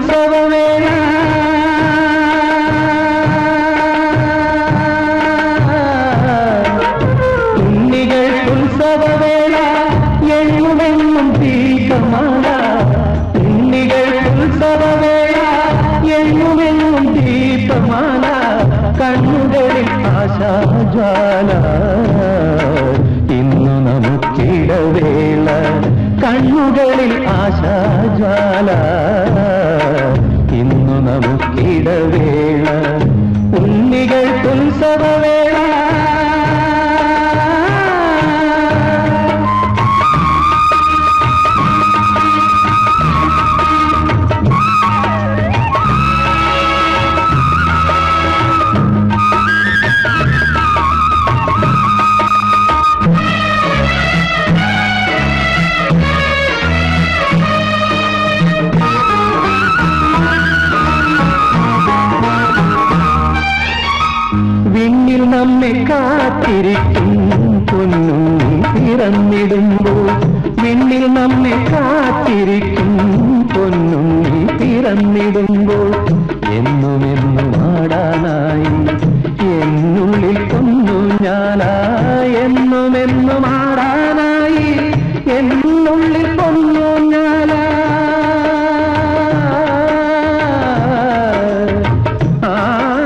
ഉത്സവവേള ഉണ്ണികൾ ഉത്സവവേള എഴുമെന്നും ദീപമാല ഉണ്ണികൾ ഉത്സവവേള എഴുമെന്നും ദീപമാല കണ്ണുകളിൽ ആശാജ്വാല ഇന്നു നമുക്കിടവേള കണ്ണുകളിൽ ആശാജ്വാല ഇന്നു നമുക്കിടവേള ഉണ്ണികൾ ഉത്സവവേള വിണ്ണിൽ നമ്മെ കാത്തിരിക്കും പൊന്നും പിറന്നിടുമ്പോൾ വിണ്ണിൽ നമ്മെ കാത്തിരിക്കും പൊന്നും പിറന്നിടുമ്പോൾ എന്നുമെന്നും ആടാനായി എന്നുള്ളിൽ കൊന്നു ഞാനായി എന്നുമെന്നും ആടാനായി എന്നുള്ളിൽ കൊന്നു ഞാനായി ആ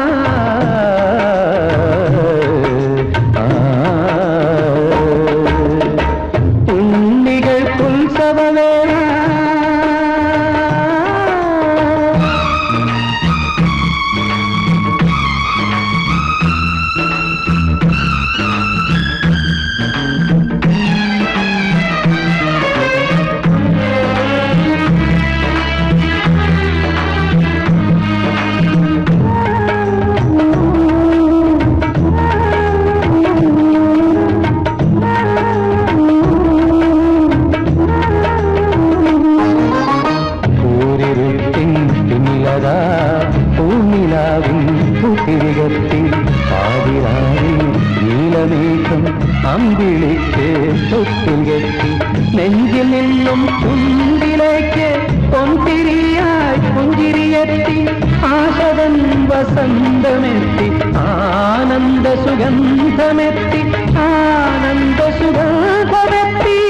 ഉണ്ണികൾ ഉത്സവവേള ൂരിരുട്ടിൻ പിന്നിലതാ പൂനിലാവിൻ കുട്ടിരികത്തിൽ പാതിരാവിൽ നീലമേഘം അമ്പിളിക്ക് തൊട്ടിൽ കെട്ടി നെഞ്ചിൽ നിന്നും കുന്തിലേക്ക് പൊന്തിരിയായി പുഞ്ചിരിയെത്തി ആശവൻ വസന്തമെത്തി ആനന്ദ സുഗന്ധമെത്തി ആനന്ദ സുഗന്ധമെത്തി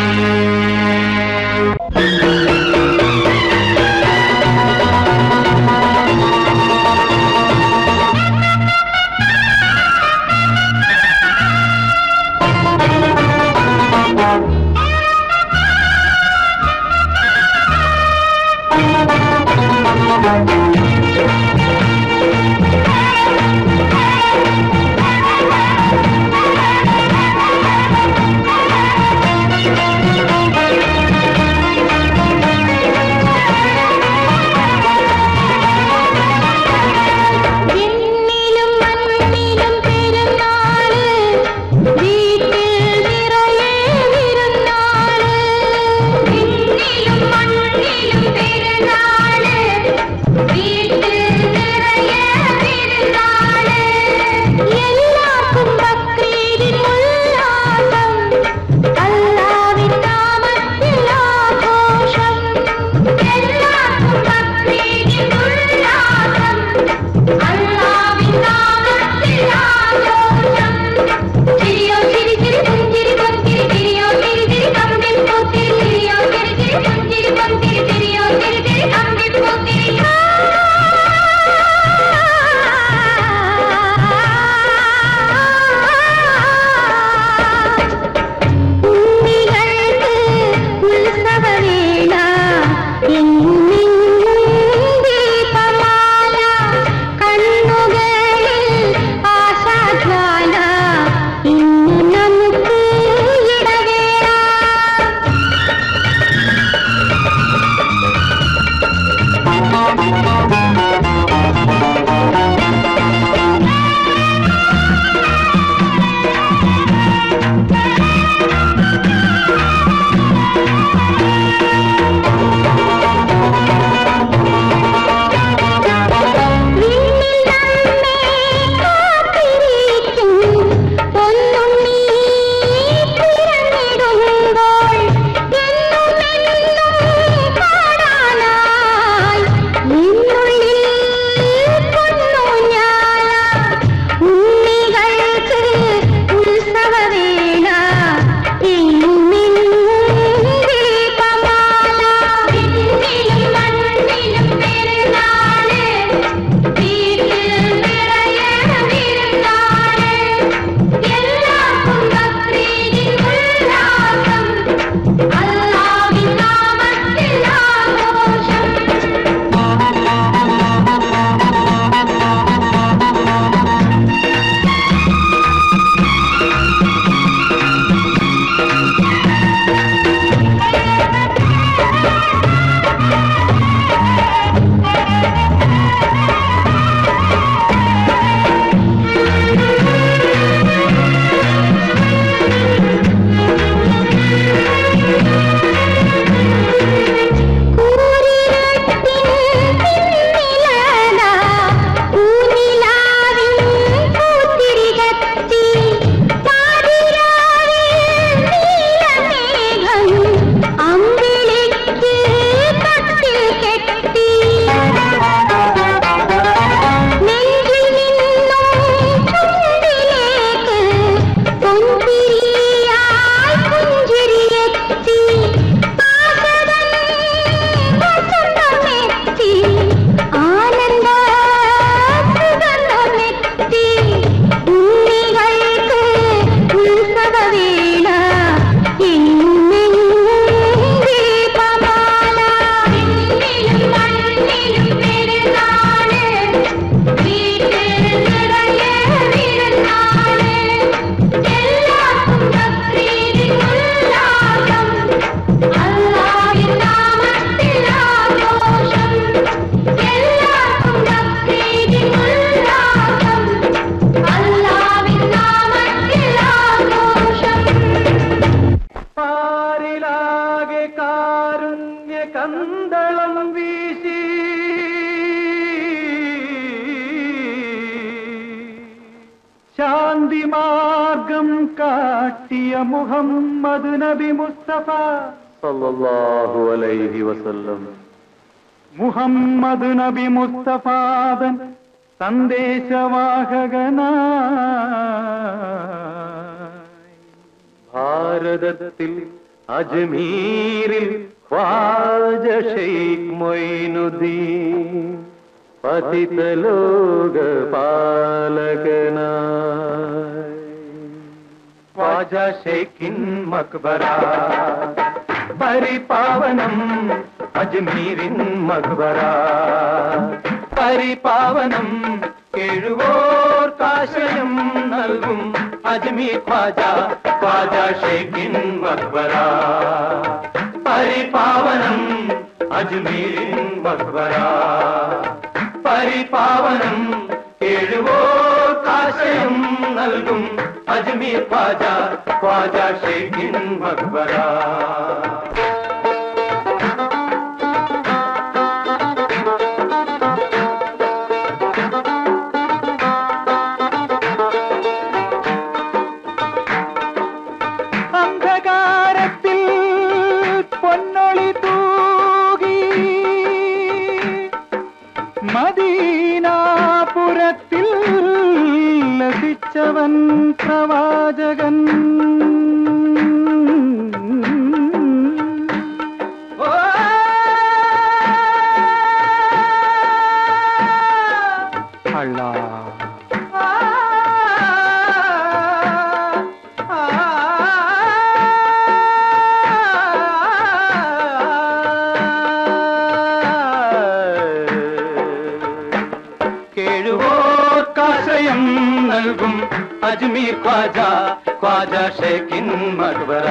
വിണ്ണിലും മണ്ണിലും പെരുന്നാള് വീട്ടിൽ നിറയെ വിരുന്നാള് വിണ്ണിലും മണ്ണിലും പെരുന്നാള് വീട്ടിൽ നിറയെ വിരുന്നാള് എല്ലാവർക്കും ബക്രീദിൻ ഉല്ലാസം അല്ലാവിൻ നാമത്തിൽ ആഘോഷം എല്ലാവർക്കും ബക്രീദിൻ ഉല്ലാസം അല്ലാവിൻ നാമത്തിൽ ആഘോഷം ചിരിയോ ചിരി ചിരി പുഞ്ചിരി പൊന്തിരി ചിരിയോ ചിരി ചിരി കമ്പിൽ പൂത്തിരി ചിരിയോ ചിരി ചിരി പുഞ്ചിരി പൊന്തിരി ചിരിയോ ചിരി ചിരി കമ്പിൽ പൂത്തിരി ഉണ്ണികൾക്ക് ഉത്സവവേള എങ്ങുമെങ്ങും ദീപമാല കണ്ണുകളിൽ ആശാജ്വാല ഇന്ന് നമുക്ക് ഇടവേള വിണ്ണിൽ നമ്മെ കാത്തിരിക്കും പൊന്നുണ്ണി പിറന്നിടുമ്പോൾ എന്നുമെന്നും കാണാനായി ശാന്തി മാർഗം കാട്ടിയ മുഹമ്മദ് നബി മുസ്തഫ സല്ലല്ലാഹു അലൈഹി വസല്ലം മുഹമ്മദ് നബി മുസ്തഫാദൻ സന്ദേശവാഹകനായി ഭാരതത്തിൽ അജ്മീരിൽ ഖ്വാജ ഷെയ്ഖ് മൊയ്നുദ്ദീൻ പതിതലോക പാലകനായി ഖ്വാജ ഷെയ്ഖിൻ മക്ബറ പരിപാവനം അജ്മീരിൻ മക്ബറ പരിപാവനം കേഴുവോർ കാശയം നൽകും അജ്മീർ ഖ്വാജ ഖ്വാജ ഷെയ്ഖിൻ മക്ബറ പരിപാവനം അജ്മീരിൻ മക്ബറ പരിപാവനം കേഴുവോർ കാശയം നൽകും അജ്മീർ ഖ്വാജ ഖ്വാജ ഷെയ്ഖിൻ മക്ബറ അന്ധകാരത്തിൽ പൊന്നൊളി തൂകി മദീനാപുരത്തിൽ ലഭിച്ചവൻ പ്രവാചകൻ അള്ളാ കേഴുവോർക്കാശയം നൽകും അജ്മീർ ഖ്വാജ ഖ്വാജ ഷേഖിൻ മക്ബറ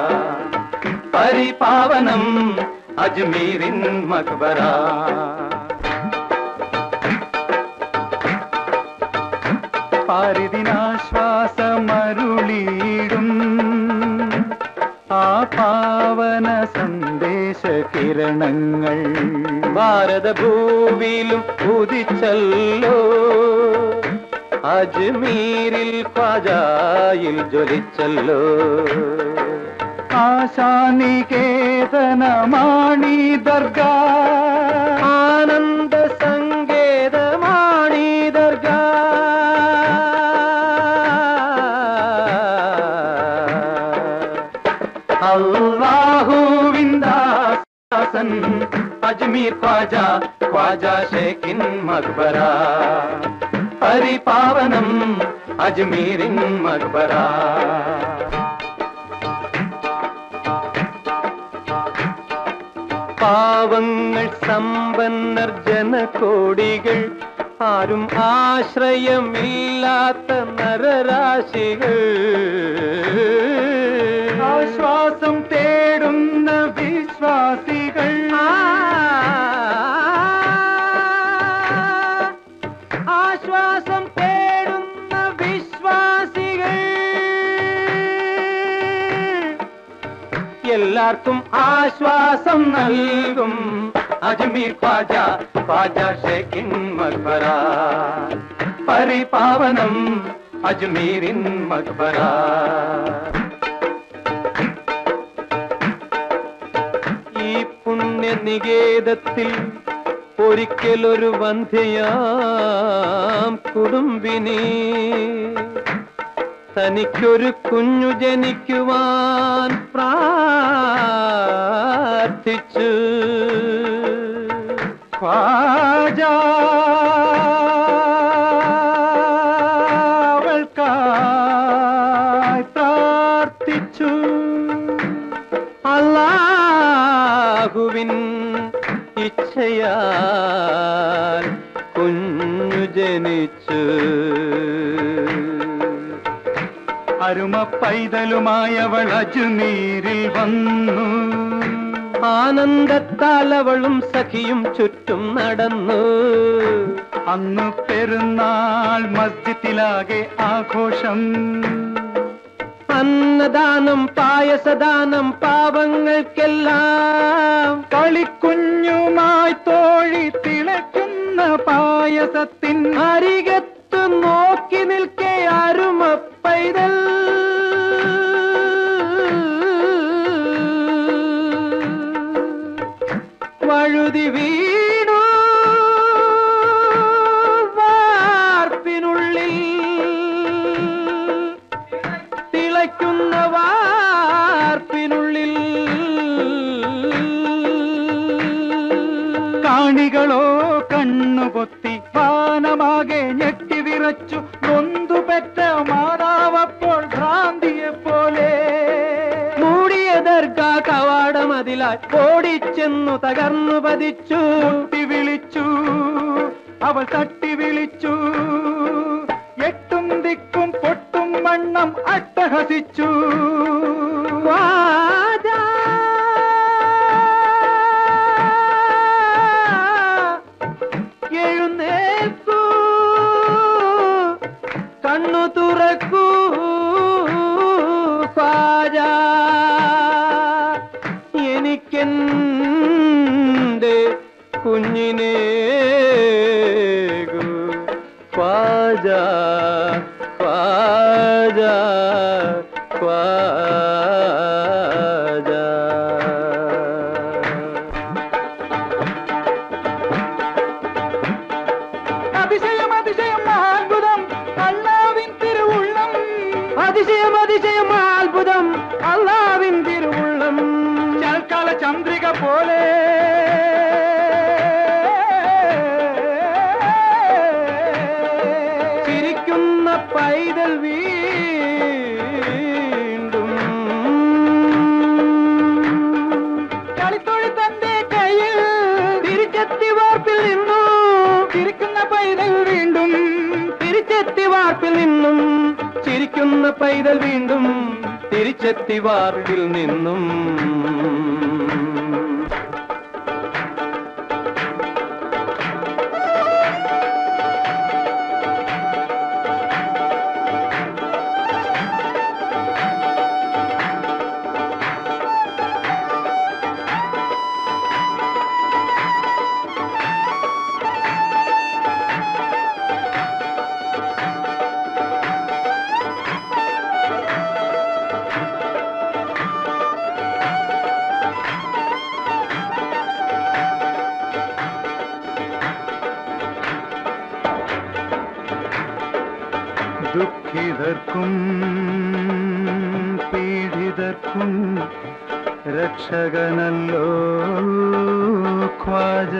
പരിപാവനം അജ്മീരിൻ മക്ബറ പാരിതിനാശ്വാസമരുളിയിടും ആ പാവന സന്ദേശ കിരണങ്ങൾ ഭാരതഭൂവിലും ഉദിച്ചല്ലോ അജ്മീരിൽ ഖ്വാജായിൽ ജ്വലിച്ചല്ലോ ആശാനികേതനമാണി ദർഗ ആനന്ദ സങ്കേതമാണീ ദർഗ അള്ളാഹുവിന്ദാസൻ അജ്മീർ ഖ്വാജ ഖ്വാജ ഷേഖിൻ മക്ബറ പരിപാവനം അജ്മീരിൻ മക്ബറ പാവങ്ങൾ സമ്പന്നർ ജനകോടികൾ ആരും ആശ്രയമില്ലാത്ത നരരാശികൾ ആശ്വാസം തേടുന്ന വിശ്വാസികൾ ആശ്വാസം തേടുന്ന വിശ്വാസികൾ എല്ലാവർക്കും ആശ്വാസം നൽകും അജ്മീർ ഖ്വാജ ഖ്വാജ ഷേഖിൻ മക്ബറ പരിപാവനം അജ്മീരിൻ മക്ബറ ഈ പുണ്യ നികേതത്തിൽ ഒരിക്കലൊരു വന്ധ്യയാം കുടുംബിനി തനിക്കൊരു കുഞ്ഞു ജനിക്കുവാൻ പ്രാർത്ഥിച്ചു ഖ്വാജ അവൾക്കായി പ്രാർത്ഥിച്ചു അല്ലാഹുവിൻ ഇച്ഛയാൽ കുഞ്ഞു ജനിച്ചു അരുമ പൈതലുമായി അവൾ അജുമീരിൽ വന്നു ആനന്ദത്താൽ അവളും സഖിയും ചുറ്റും നടന്നു അന്ന് പെരുന്നാൾ മസ്ജിദിലാകെ ആഘോഷം അന്നദാനം പായസദാനം പാവങ്ങൾക്കെല്ലാം കളിക്കുഞ്ഞുമായി തോഴി തിളയ്ക്കുന്ന പായസത്തിൻ അരികത്തു നോക്കി നിൽക്കെ അരുമ പൈതൽ വഴുതി വീണു വാർപ്പിനുള്ളിൽ തിളയ്ക്കുന്ന വാർപ്പിനുള്ളിൽ കാണികളോ കണ്ണുപൊത്തി വാനമാകെ ഞെട്ടി വിറച്ചു നൊന്തു പെറ്റ മാതാവപ്പോൾ ഭ്രാന്തിയെ പോലെ മൂടിയ ദർഗാ കവാടമതിലായി ഓടിച്ചെന്നു തകർന്നു പതിച്ചു തട്ടി വിളിച്ചു അവൾ തട്ടി വിളിച്ചു എട്ടും ദിക്കും പൊട്ടും വണ്ണം അട്ടഹസിച്ചു വാജാ. എഴുന്നേൽക്കൂ കണ്ണു തുറക്കൂ ഖ്വാജ എനിക്കെന്റെ കുഞ്ഞിനെ ഖ്വാജ ഖ്വാജ ഖ്വാജ അതിശയം അതിശയം അത്ഭുതം അള്ളാവിൻ തിരുവുള്ളം അതിശയം അതിശയം അത്ഭുതം അള്ളാവിൻ തിരുവുള്ളം ചൽക്കാല ചന്ദ്രിക പോലെ ചിരിക്കുന്ന പൈതൽ വീണ്ടും കളിത്തൊഴി തന്റെ കയ്യിൽ തിരിച്ചെത്തി വാർപ്പിൽ നിന്നു ചിരിക്കുന്ന പൈതൽ വീണ്ടും തിരിച്ചെത്തി വാർപ്പിൽ നിന്നും ചിരിക്കുന്ന പൈതൽ വീണ്ടും തിരിച്ചെത്തി വാർപ്പിൽ നിന്നും ദുഃഖിതർക്കും പീഡിതർക്കും രക്ഷകനല്ലോ ഖ്വാജ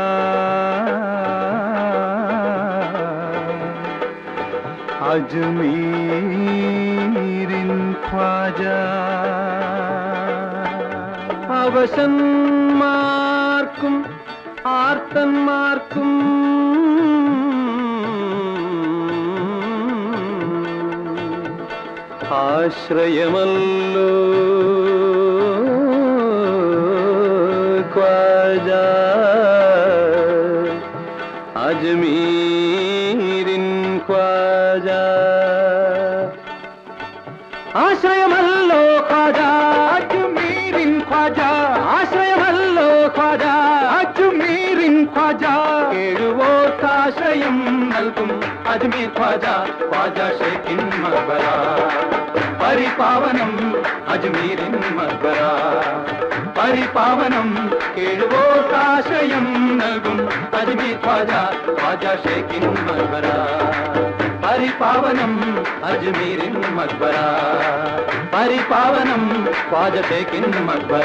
അജ്മീരിൻ ഖ്വാജ അവശന്മാർക്കും ആർത്തന്മാർക്കും ആശ്രയമല്ലോ ഖ്വാജ അജ്മീരിൻ ഖ്വാജ ആശ്രയമല്ലോ ഖ്വാജ അജ്മീരിൻ ഖ്വാജ ആശ്രയമല്ലോ ഖ്വാജ അജ്മീരിൻ ഖ്വാജ ഏഴുവോർക്കാശ്രയം നൽകും അജ്മീർ ഖ്വാജ ഖ്വാജ ഷേഖിൻ മക്ബറ പരിപാവനം അജ്മീരിൻ മക്ബറ പരിപാവനം ഏഴുവോർക്കാശ്രയം നൽകും അജ്മീർ ഖ്വാജ ഖ്വാജ ഷേഖിൻ മക്ബറ പരിപാവനം അജ്മീരിൻ മക്ബറ പരിപാവനം ഖ്വാജ ഷേഖിൻ മക്ബറ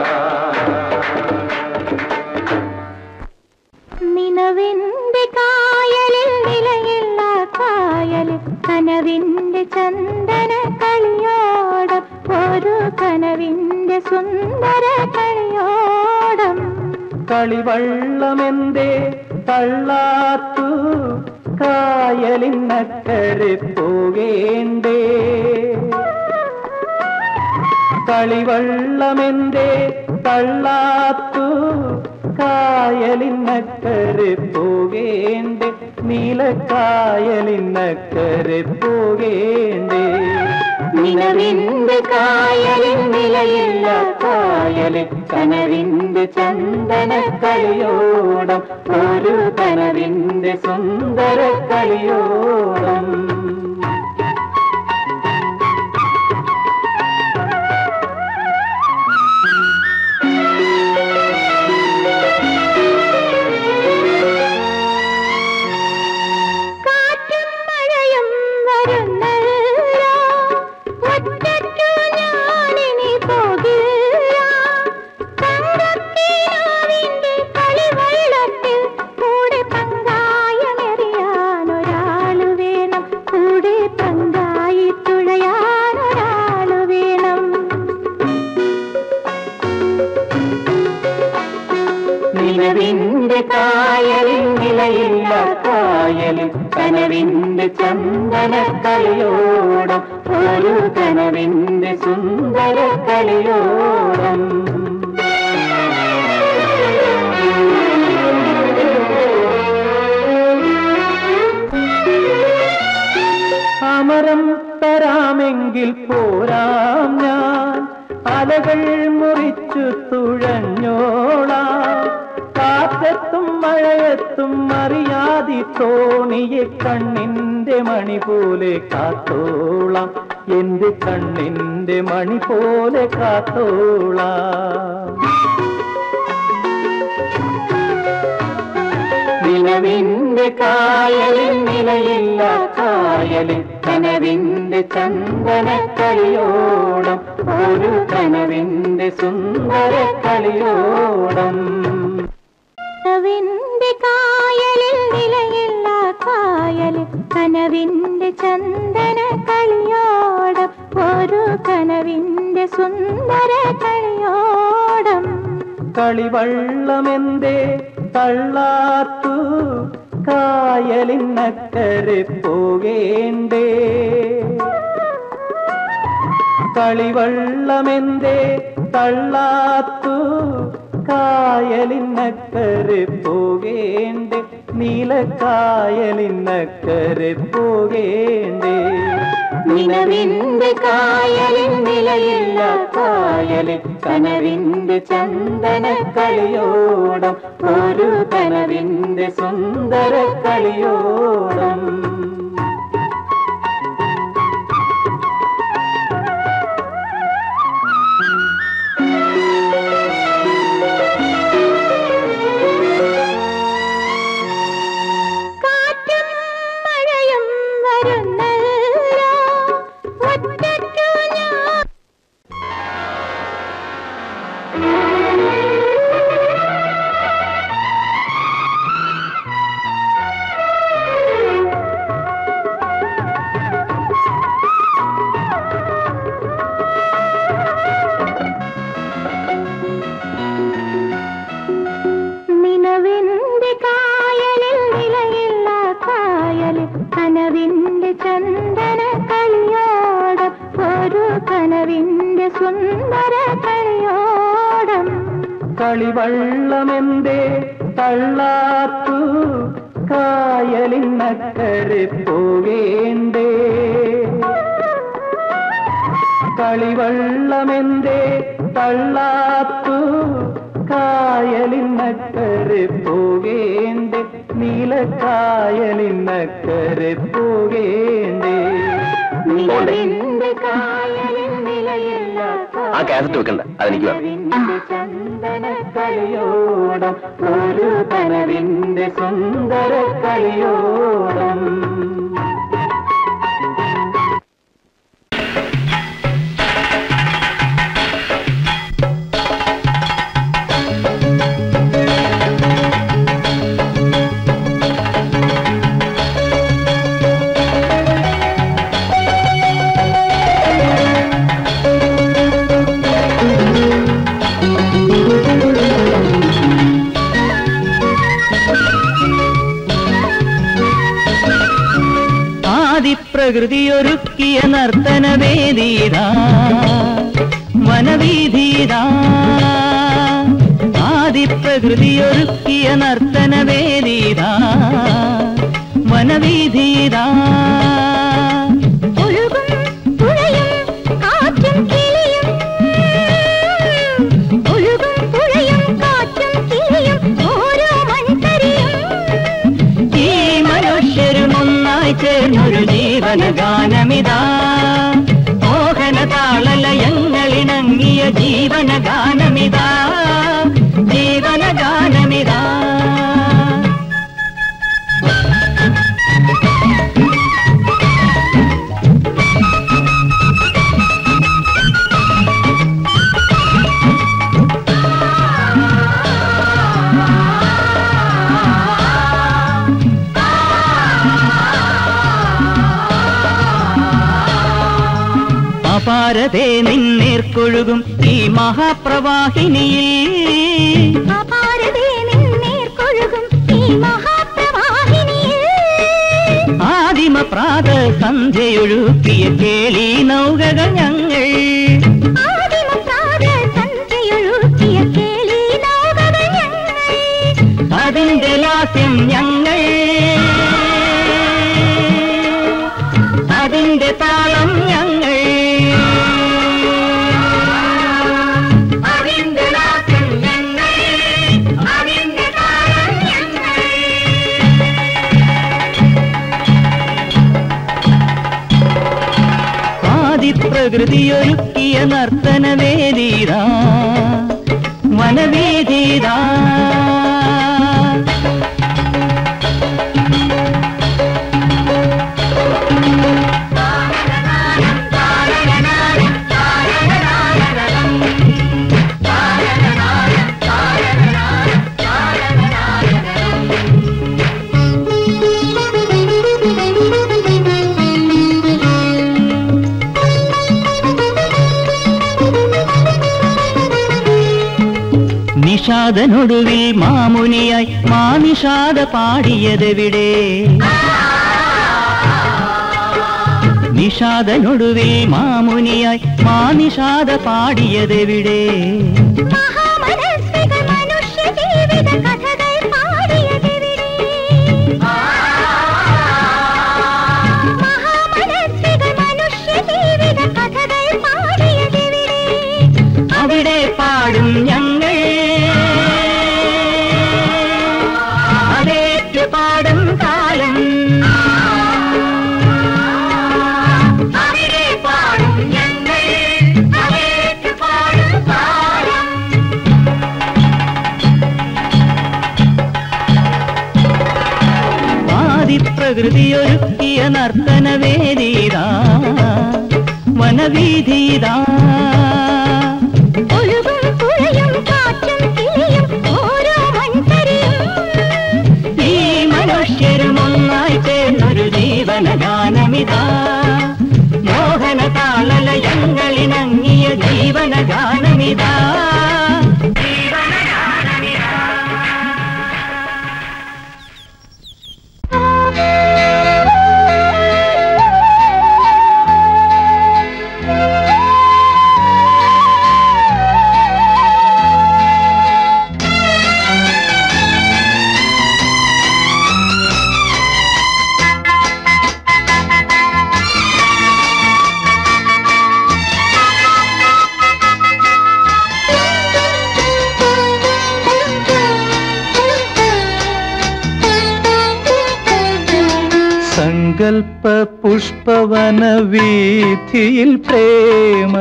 നിലവിന്റെ കായലിൽ നിലയില്ല കായലിൽ കനവിന്റെ ചന്ദന കളിയോടം ഒരു കനവിന്റെ സുന്ദര കളിയോടം കളിവള്ളമെന്തേ തള്ളാത്തു കായലിനക്കരെ പോകേണ്ടേ കളിവള്ളമെന്തേ തള്ളാത്തു കായലിനക്കരെ പോകേണ്ടേ നീലക്കായലിനക്കരെ പോകേണ്ടേ നിലവിന്റെ കായലിൽ നിലയില്ല കായലിൽ കനവിന്റെ ചന്ദന കളിയോടം ഒരു കനവിന്റെ സുന്ദര കളിയോടം കാറ്റും മഴയും വരുന്നല്ലോ ഒറ്റയ്ക്കു ഞാനിനി പോകില്ല തങ്കക്കിനാവിന്റെ കളിവെള്ളത്തിൽ കൂടെ പങ്കായമെറിയാൻ ഒരാള് വേണം കൂടെ പങ്കായി തുഴയാൻ ഒരാള് വേണം നിലവിന്റെ കായലിൽ നിലയില്ല കായലിൽ കനവിന്റെ ചന്ദന കളിയോടം ഒരു കനവിന്റെ സുന്ദര കളിയോടം അമരം തരാമെങ്കിൽ പോരാം ഞാൻ അലകൾ മുറിച്ചു തുഴഞ്ഞോളാം കാറ്റത്തും മഴയത്തും അറിയാതി തോണിയെ കണ്ണിന്റെ മണി പോലെ കാത്തോളാം എന്റെ കണ്ണിന്റെ മണി പോലെ കാത്തോളാം നിലവിന്റെ കായലിൽ നിലയില്ല കായലിൽ കനവിന്റെ ചന്ദന കളിയോടം ഒരു കനവിന്റെ സുന്ദര കളിയോടം കനവിന്റെ കായലിൽ നിലയില്ല കായലിൽ കനവിന്റെ ചന്ദന കളിയോടം ഒരു കനവിന്റെ സുന്ദര കളിയോടം കളിവള്ളമെന്തേ തള്ളാത്തു കായലിനക്കരെ പോകേണ്ടേ കളിവള്ളമെന്തേ തള്ളാത്തു കായലിനക്കരെ പോകേണ്ടേ നീലക്കായലിനക്കരെ പോകേണ്ടേ നിലവിന്റെ കായലിൽ നിലയില്ല കായലിൽ കനവിന്റെ ചന്ദന കളിയോടം ഒരു കനവിന്റെ സുന്ദര കളിയോടം കാറ്റും മഴയും വരുന്നല്ലോ ഒറ്റയ്ക്കു ഞാൻ നിലവിന്റെ കായലിൽ നിലയില്ല കായലിൽ കനവിന്റെ ചന്ദന കളിയോടം ഒരു കനവിന്റെ സുന്ദര കളിയോടം കളിവള്ളമെന്തേ തള്ളാത്തു കായലിനക്കരെ പോകേണ്ടേ കളിവള്ളമെന്തേ തള്ളാത്തു കായലിനക്കരെ പോകേണ്ടേ നീലക്കായലിനക്കരെ പോകേണ്ടേ നിലവിന്റെ കായലിൽ നിലയില്ല ആ കാസറ്റ് വെക്കണ്ട അതെനിക്ക് വേണം കനവിന്റെ ചന്ദന കളിയോടം ഒരു കനവിന്റെ സുന്ദര കളിയോടം ആദിപ്രകൃതിയൊരുക്കിയ നർത്തനവേദീതാ വനവീധീതാ ആദിപ്രകൃതിയൊരുക്കിയ നർത്തനവേദീതാ വനവീധീതാ ഒഴുകും പുഴയും ഒന്നായി ചേർന്നൊരു ജീവന ഗാനമിതാ മോഹന താളലയങ്ങളിണങ്ങിയ ജീവന ഗാനമിതാ ജീവന ഗാനമിതാ അപാരതേ നിന്നേർക്കൊഴുകും ഈ മഹാപ്രവാഹിനിയിൽ അപാരതേ നിന്നേർക്കൊഴുകും ഈ മഹാപ്രവാഹിനിയിൽ ആദിമ പ്രാത സന്ധ്യയൊഴുക്കിയ കേളി നൗകകൾ ഞങ്ങൾ ആദിമപ്രാത സന്ധ്യയൊഴുക്കിയ കേളി നൗകകൾ ഞങ്ങൾ അതിന്റെ ലാസ്യം ഞങ്ങൾ അതിന്റെ താളം ഞങ്ങൾ അതിന്റെ ലാസ്യം ഞങ്ങൾ അതിന്റെ താളം ഞങ്ങൾ ആദിപ്രകൃതിയൊരുക്കിയ നർത്തനവേദീതാ വനവേദീതാ നിഷാദനൊടുവിൽ മാമുനിയായി മാനിഷാദ പാടിയതെവിടെ നിഷാദനൊടുവിൽ മാമുനിയായി മാനിഷാദ പാടിയതെവിടെ മഹാമനസ്വിക മനുഷ്യ ജീവിത കഥകൾ പാടിയതെവിടെ മഹാമനസ്വിക മനുഷ്യ ജീവിത കഥകൾ പാടിയതെവിടെ അവിടെ പാടും ഞങ്ങൾ അതേറ്റു പാടും കാലം അവിടെ പാടും ഞങ്ങൾ അതേറ്റു പാടും കാലം ആദിപ്രകൃതിയൊരുക്കിയ നർത്തനവേദീതാ വനവീഥീതാ ഒഴുകും പുഴയും കാറ്റും കിളിയും ഓരോ മൺതരിയും ഈ മനുഷ്യരും ഒന്നായി ചേർന്നൊരു ജീവന ഗാനമിതാ മോഹന താളലയങ്ങളിണങ്ങിയ ജീവന ഗാനമിതാ ജീവന ഗാനമിതാ സങ്കൽപ്പ പുഷ്പവന വീഥിയിൽ പ്രേമ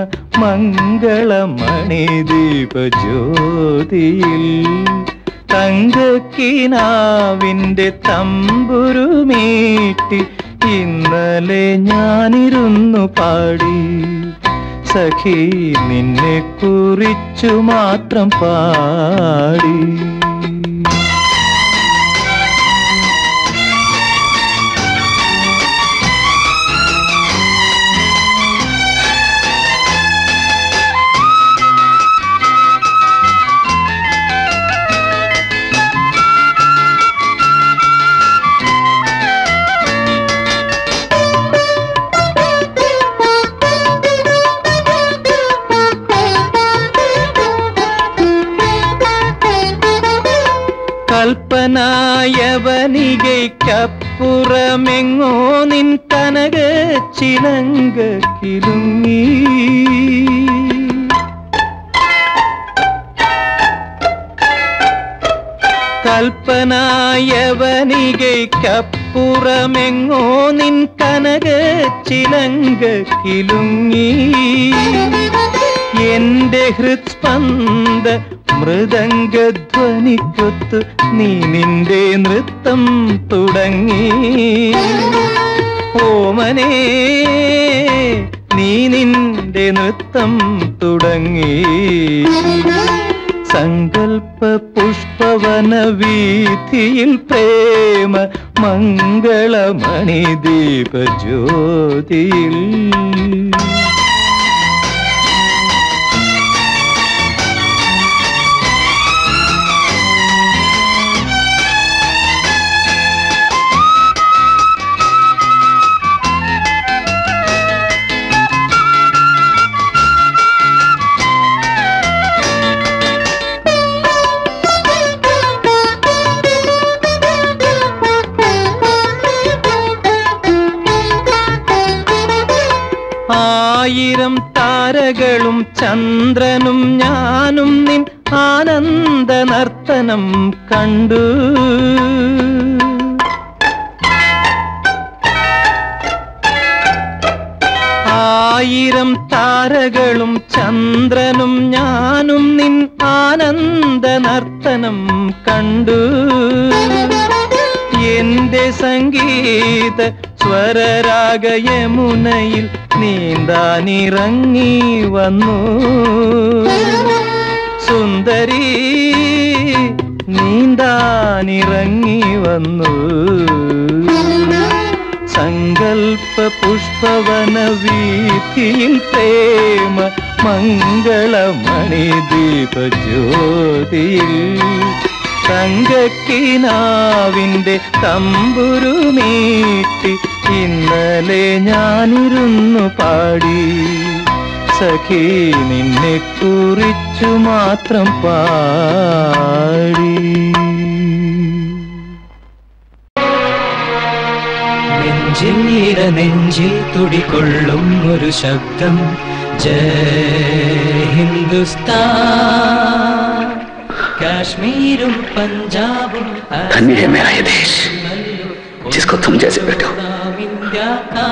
മംഗളമണിദീപ ജ്യോതിയിൽ തങ്കക്കിനാവിൻ്റെ തമ്പുരുമീട്ടി ഇന്നലെ ഞാനിരുന്നു പാടി സഖി നിന്നെ കുറിച്ചു മാത്രം പാടി കൽപ്പനായവനികയ്ക്കപ്പുറമെങ്ങോ നിൻ കനക ചിലങ്ക കിലുങ്ങി കൽപ്പനായവനികയ്ക്കപ്പുറമെങ്ങോ അപ്പുറമെങ്ങോ നിൻ കനക ചിലങ്ക കിലുങ്ങി എന്റെ ഹൃത്സ്പന്ദ മൃദംഗധ്വനിക്കൊത്തു നീ നിന്റെ നൃത്തം തുടങ്ങി ഓമനേ നീ നിന്റെ നൃത്തം തുടങ്ങി സങ്കൽപ്പ പുഷ്പവന വീഥിയിൽ പ്രേമ മംഗളമണി ദീപ ജ്യോതിയിൽ ആയിരം താരകളും ചന്ദ്രനും ഞാനും നിൻ ആനന്ദ നർത്തനം കണ്ടു ആയിരം താരകളും ചന്ദ്രനും ഞാനും നിൻ ആനന്ദ നർത്തനം കണ്ടു എന്റെ സംഗീത സ്വരരാഗ യമുനയിൽ നീന്താനിറങ്ങി വന്നു സുന്ദരി നീന്താനിറങ്ങി വന്നു സങ്കൽപ്പ പുഷ്പവന വീഥിയിൽ പ്രേമ മംഗളമണി ദീപ ജ്യോതിയിൽ തങ്കക്കിനാവിൻ്റെ തമ്പുരുമീട്ടി ഇന്നലെ ഞാനിരുന്നു പാടി സഖി നിന്നെ കുറിച്ചു മാത്രം പാടി നെഞ്ചിൽ ഇട നെഞ്ചിൽ തുടികൊള്ളും ഒരു ശബ്ദം ജയ് ഹിന്ദുസ്ഥാൻ കാശ്മീരും പഞ്ചാബും धन्य है मेरा ये देश जिसको तुम जैसे बेटे हो नाम इंडिया का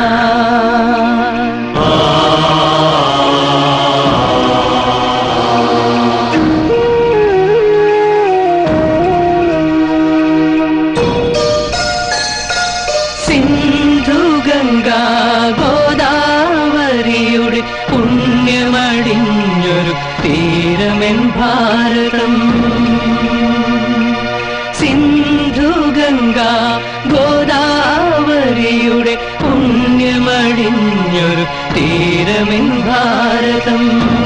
സിന്ധു ഗംഗ ഗോദാവരിയുടെ പുണ്യമടിഞ്ഞൊരു തീരമെൻ ഭാരതം സിന്ധു ഗംഗ ഗോദാവരിയുടെ പുണ്യമടിഞ്ഞൊരു തീരമെൻ ഭാരതം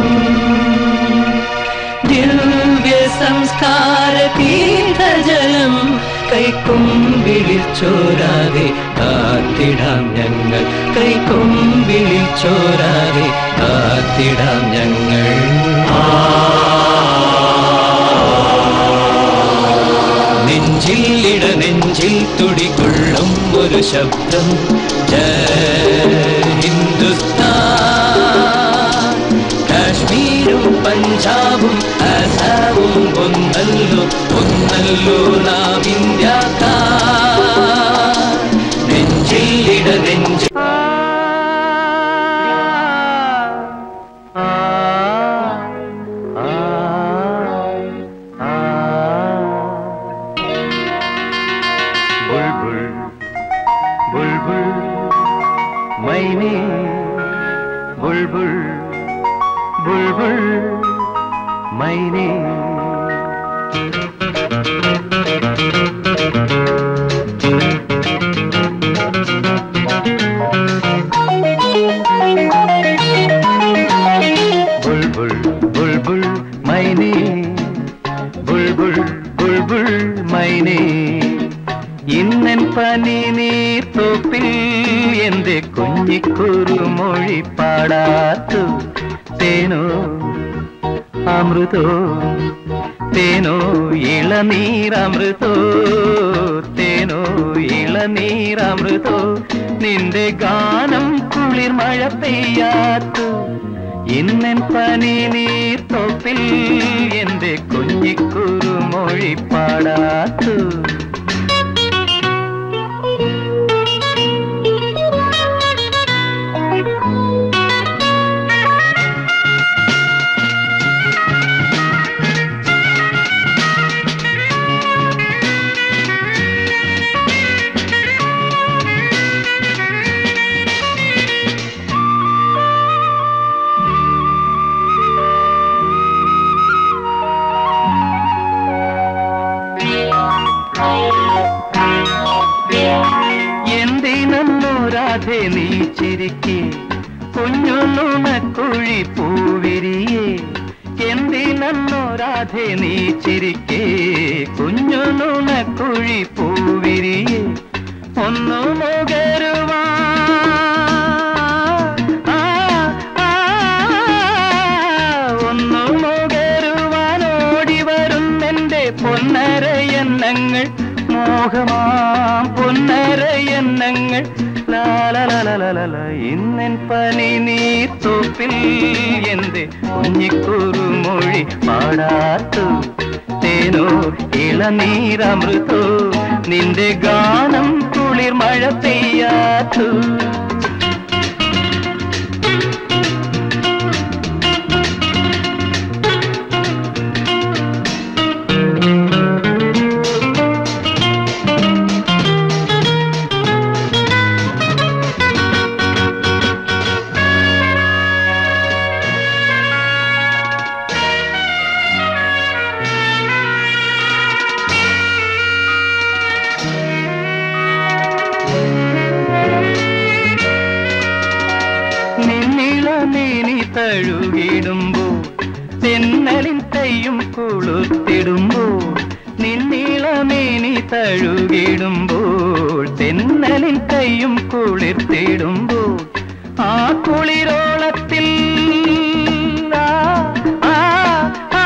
ദിവ്യ സംസ്കാര തീർത്ഥജലം കൈക്കൊമ്പിളിൽ ചോരാതെ കാത്തിടാം ഞങ്ങൾ കൈക്കൊമ്പിളിൽ ചോരാതെ കാത്തിടാം ഞങ്ങൾ നെഞ്ചിൽ ഇട നെഞ്ചിൽ തുടികൊള്ളും ഒരു ശബ്ദം ജയ് ഹിന്ദുസ്ഥാൻ കാശ്മീരും പഞ്ചാബും ആസാമും ഒന്നല്ലോ ഒന്നല്ലോ നാം ഇന്ത്യക്കാർ നെഞ്ചിൽ ഇട നെഞ്ചിൽ बुलबुल बुलबुल मैने बुलबुल बुलबुल मैने बुलबुल बुलबुल मैने बुलबുൾ ബുൾബുൾ മൈനേ ഇന്നൻ പനി നീർ തോപ്പിൽ എന്റെ കുഞ്ഞിക്കുരു മൊഴി പാടാത്തു തേനോ അമൃതോ തേനോ ഇളനീരമൃതോ തേനോ ഇളനീരമൃതോ നിന്റെ ഗാനം കുളിർ മഴ പെയ്യാത്തു ഇന്നൻ പനി നീർ തോപ്പിൽ എന്റെ കുഞ്ഞിക്കുരു മൊഴി പാടാത്തു രാധെ നീ ചിരിക്കേ കുഞ്ഞു നുണക്കുഴി പൂവിരിയേ എന്തിനന്നോ രാധെ നീ ചിരിക്കേ കുഞ്ഞു നുണക്കുഴി പൂവിരിയേ ഒന്നു മുകരുവാ ഒന്നു മുകരുവാൻ ഓടി വരുന്നെന്റെ പൊന്നരയന്നങ്ങൾ മോഹമാം പൊന്നരയന്നങ്ങൾ ലാലലലലല ഇന്നൻ പനി നീത്തോപ്പിൽ എന്റെ കുഞ്ഞിക്കുറുമൊഴി പാടാത്തു തേനോ ഇളനീരമൃതോ നിന്റെ ഗാനം കുളിർ മഴ പെയ്യാത്തു നിന്നിളനേനി തഴുകിടുമ്പോൾ തെന്നലിൻ കൈയും കൊളുത്തിടുമ്പോൾ നിന്നിളമേനി തഴുകിടുമ്പോൾ തെന്നലിൻ കൈയും കുളിർത്തിടുമ്പോൾ ആ കുളിരോളത്തിൽ ആ, ആ, ആ,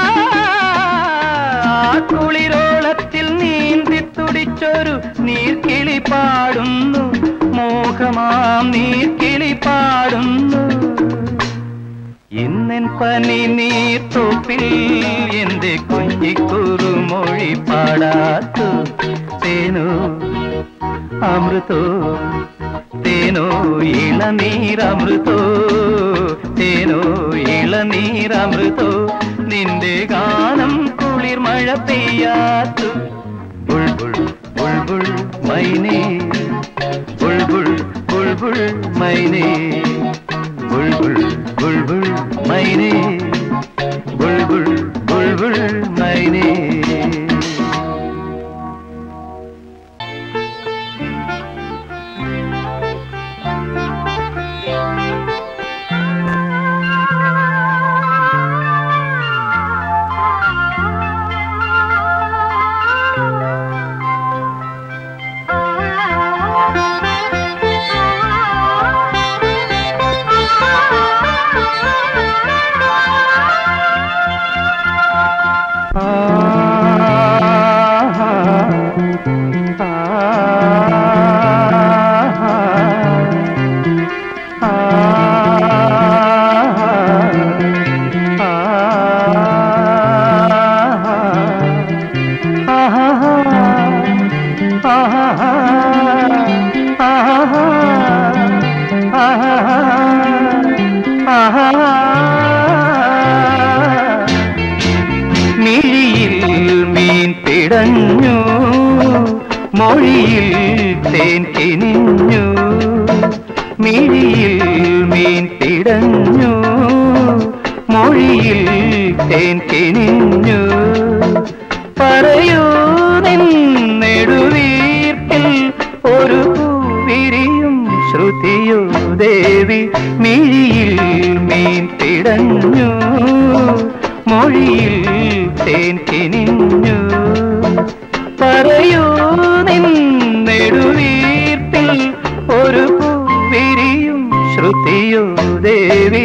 ആ കുളിരോളത്തിൽ നീന്തി തുടിച്ചൊരു നീർക്കിളി പാടുന്നു മോഹമാം നീർക്കിളി പാടുന്നു ഇന്നൻ പനി നീർത്തോപ്പിൽ എന്റെ കുഞ്ഞിക്കുറുമൊഴി പാടാത്തു തേനോ അമൃതോ തേനോ ഇളനീരമൃതോ തേനോ ഇളനീരമൃതോ നിന്റെ ഗാനം കുളിർ മഴ പെയ്യാത്തു ബുൾബുൾ ബുൾബുൾ മൈനേ ബുൾബുൾ ബുൾബുൾ മൈനേ ബുൾബുൾ ബുൾബുൾ മൈനേ ബുൾബുൾ ബുൾബുൾ മൈനേ മിഴിയിൽ മീൻ പിടഞ്ഞു മൊഴിയിൽ തേൻ കിനിഞ്ഞു മിഴിയിൽ മീൻ പിടഞ്ഞു മൊഴിയിൽ തേൻ കിനിഞ്ഞു പറയൂ നിന്നെടുവീർപ്പിൽ ഒരു പൂവിരിയും ശ്രുതിയോ ദേവി മിഴിയിൽ മീൻ പിടഞ്ഞു മൊഴിയിൽ തേൻ കിനിഞ്ഞു പറയൂ നിന്നെടുവീർപ്പിൽ ഒരു പൂവിരിയും ശ്രുതിയോ ദേവി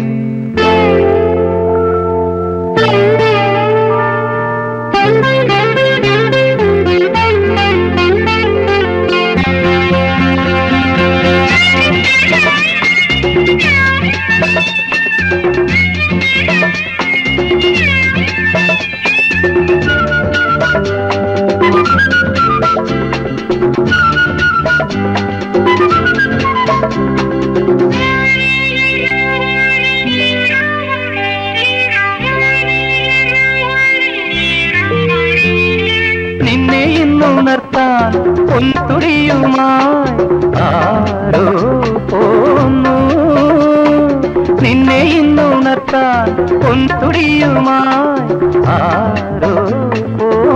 നിന്നെ ഇന്നുണർത്താൻ പൊൻതുടിയുമായി ആരോ പോന്നു നിന്നെ ഇന്നുണർത്താൻ പൊൻതുടിയുമായി ആരോ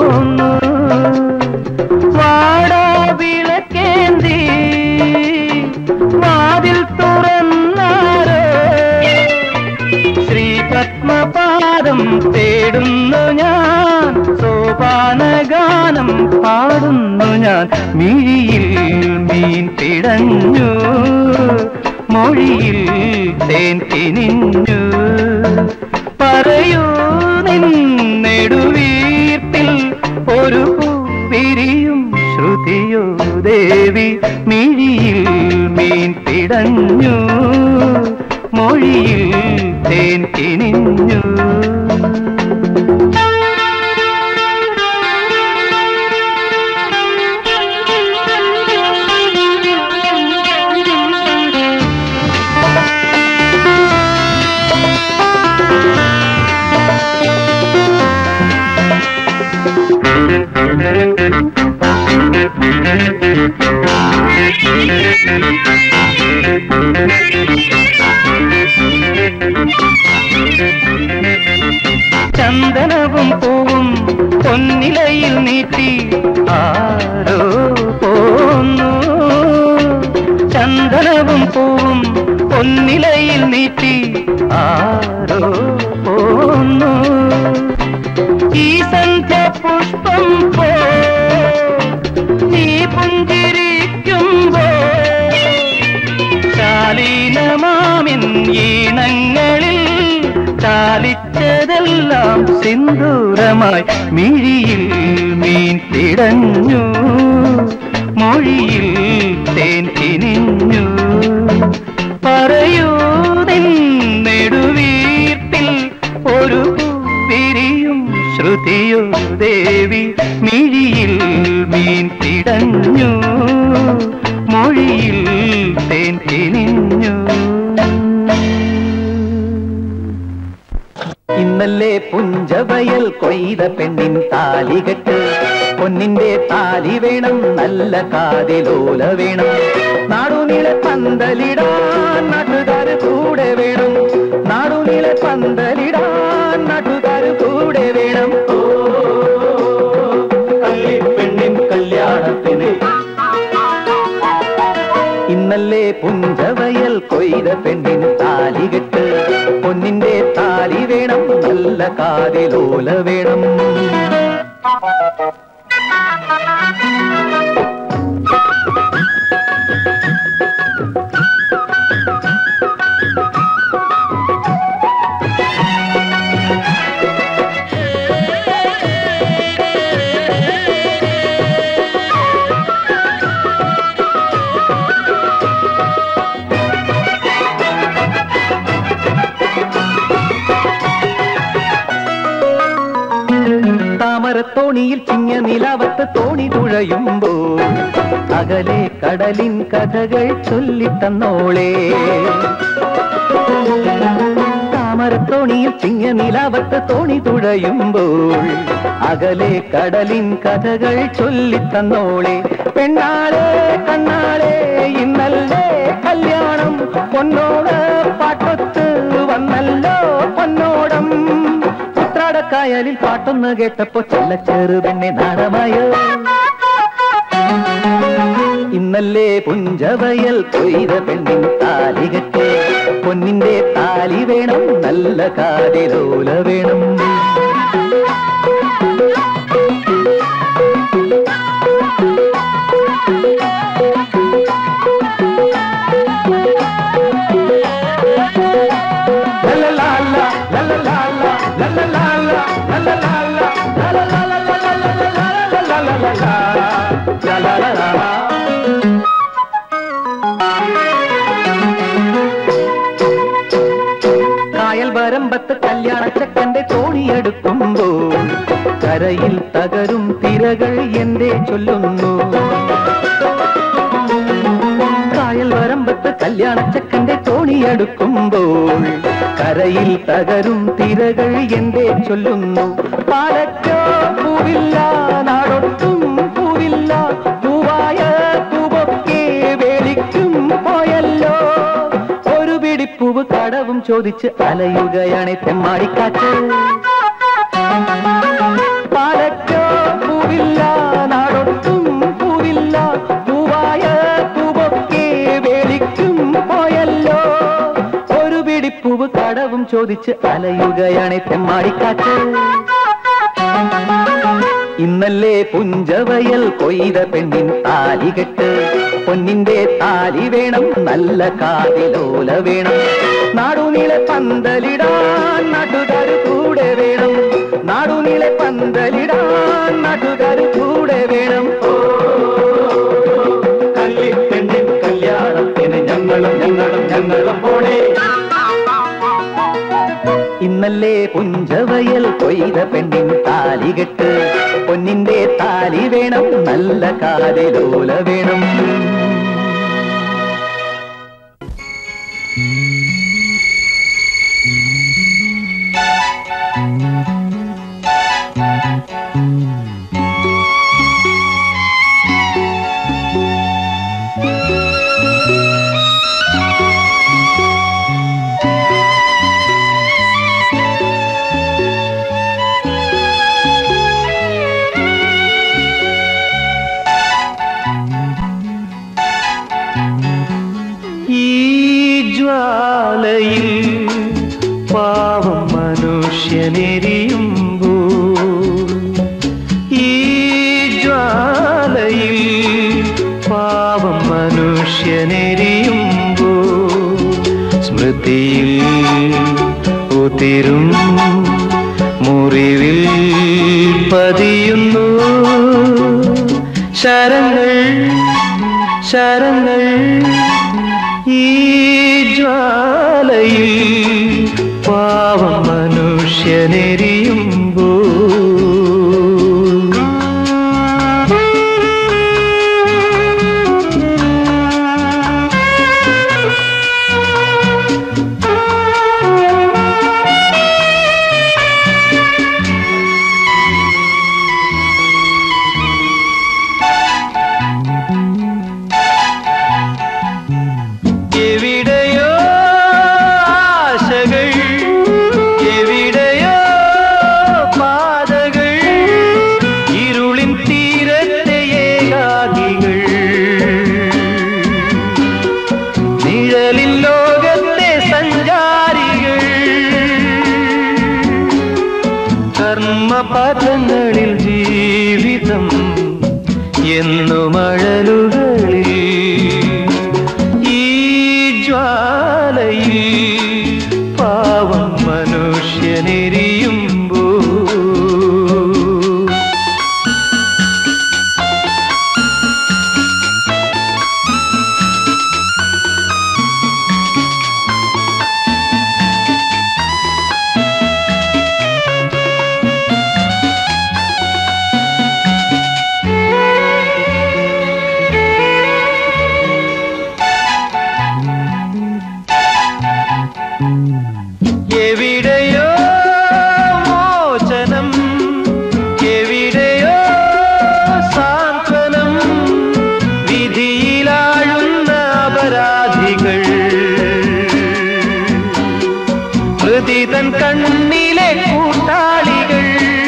പോന്നു വാടാ വിളക്കേന്തി ഗാനഗാനം പാടുന്നു ഞാൻ മിഴിയിൽ മീൻ പിടഞ്ഞു മൊഴിയിൽ തേൻ തിനിഞ്ഞു പറയൂ നിന്നെടുവീർപ്പിൽ ഒരു വിരിയും ശ്രുതിയോ ദേവി മിഴിയിൽ മീൻ പിടഞ്ഞു മൊഴിയിൽ തേൻ കിനിഞ്ഞു ചന്ദനവും പൂവും പൊന്നിലയിൽ നീട്ടി ആരോ പോന്നു ചന്ദനവും പൂവും പൊന്നിലയിൽ നീട്ടി ആരോ പോന്നു ഈ സന്ധ്യ പുഷ്പം പോ നീ പുഞ്ചിരിക്കുമ്പോ ശാലീനമാമിൻ ഈണങ്ങളിൽ ചാലിച്ചതെല്ലാം സിന്ദൂരമായി മിഴിയിൽ മീൻ തിടഞ്ഞു മൊഴിയിൽ തേൻ തിനിഞ്ഞു പറയൂ നെടുവീർപ്പിൽ ഒരു വിരിയും ശ്രുതിയോ ദേവി മിഴിയിൽ മീൻ തിടഞ്ഞു മൊഴിയിൽ തേൻ തിനിഞ്ഞു ഇന്നല്ലേ പുഞ്ചവയൽ കൊയ്ത പെണ്ണിൻ താലികെട്ട് പൊന്നിന്റെ താലി വേണം നല്ല കാതിലോല വേണം നാടുനീളെ പന്തലിടാൻ നാട്ടുകാർ കൂടെ വേണം നാടുനീളെ പന്തലിടാൻ നാട്ടുകാർ കൂടെ വേണം ഓ കള്ളിപ്പെണ്ണിൻ കല്യാണത്തിന് ഇന്നല്ലേ പുഞ്ചവയൽ കൊയ്ത പെണ്ണിന് താലികെട്ട് പൊന്നിന്റെ താലി വേണം നല്ല കാതിലോല വേണം താമരത്തോണിയിൽ ചിങ്ങ നിലാവത്ത് തോണി തുഴയുമ്പോൾ അകലെ കടലിൻ കഥകൾ ചൊല്ലിത്തന്നോളേ താമരത്തോണിയിൽ ചിങ്ങ നിലാവത്ത് തോണി തുഴയുമ്പോൾ അകലെ കടലിൻ കഥകൾ ചൊല്ലിത്തന്നോളെ പെണ്ണാളെ കണ്ണാളെ ഇന്നല്ലേ കല്യാണം പൊന്നോട് പാട്ടൊത്ത് വന്നല്ലോ പൊന്നോടം ഉത്രാടക്കായലിൽ പാട്ടൊന്ന് കേട്ടപ്പോ ചെല്ലച്ചേറ് പെണ്ണെ നാണമായോ ഇന്നല്ലേ പുഞ്ചവയൽ കൊയ്ത പെണ്ണിൻ താലികെട്ട് പൊന്നിന്റെ താലി വേണം നല്ല കാതിലോല വേണം ലലലാല, ലലലാല, ലലലാല, ലലലാല, ലലലാല, ലലലാല. കായൽ വരമ്പത്ത് കല്യാണച്ചക്കന്റെ തോണിയെടുക്കുമ്പോൾ കരയിൽ തകരും തിരകൾ എന്റെ ചൊല്ലുന്നു കായൽ വരമ്പത്ത് കല്യാണച്ചക്കന്റെ തോണിയെടുക്കുമ്പോൾ കരയിൽ തകരും തിരകൾ എന്റെ ചൊല്ലുന്നു പാലറ്റോ പൂവില്ല നാടൊട്ടും പൂവില്ല പൂവായ പൂവൊക്കെ വേലിക്കും പോയല്ലോ ഒരു പിടിപ്പൂവ് കടവും ചോദിച്ച് അലയുകയാണ് തെമ്മാടിക്കാറ്റ് പാലറ്റോ പൂവില്ല നാടൊട്ടും പൂവില്ല പൂവായ പൂവൊക്കെ വേലിക്കും പോയല്ലോ ഒരു പിടിപ്പൂവ് കടവും ചോദിച്ച് അലയുകയാണ് തെമ്മാടിക്കാറ്റ് ഇന്നല്ലേ പുഞ്ചവയൽ കൊയ്ത പെണ്ണിൻ താലികെട്ട് പൊന്നിന്റെ താലി വേണം നല്ല കാതിലോല വേണം നാടുനീളെ പന്തലിടാൻ നാട്ടുകാർ കൂടെ വേണം നാടുനീളെ പന്തലിടാൻ നാട്ടുകാർ കൂടെ വേണം ഓ കല്ലിപ്പെണ്ണിൻ കല്യാണത്തിന് ഞങ്ങളും ഞങ്ങളും ഞങ്ങളും പോണേ ഇന്നല്ലേ പുഞ്ചവയൽ കൊയ്ത പെണ്ണിൻ താലികെട്ട് പൊന്നിന്റെ താലി വേണം നല്ല കാലിലോല വേണം ഈ ജ്വാലയിൽ പാവം മനുഷ്യനെരിയുമ്പോ ഈ ജ്വാലയിൽ പാവം മനുഷ്യനെരിയുമ്പോ സ്മൃതിയിൽ ഉതിരും മുറിവിൽ പതിയുന്നു ശരങ്ങൾ ശരങ്ങൾ ഈ ജ്വാലയിൽ പാവം മനുഷ്യനെരിയുമ്പോ എവിടെയോ ആശകൾ എവിടെയോ പാതകൾ ഇരുളിൻ തീരത്തെ ഏകാകികൾ നിഴലിൻ ലോകത്തെ സഞ്ചാരികൾ കർമ്മപഥങ്ങളിൽ ജീവിതം എന്നു മഴലുകളിൽ ഈ ജ്വാലയിൽ പാവം മനുഷ്യനെരിയുമ്പോ എവിടെയോ മോചനം എവിടെയോ സാന്ത്വനം വിധിയിലാഴുന്ന അപരാധികൾ ഹൃതി തൻ കണ്ണിലെ കൂട്ടാളികൾ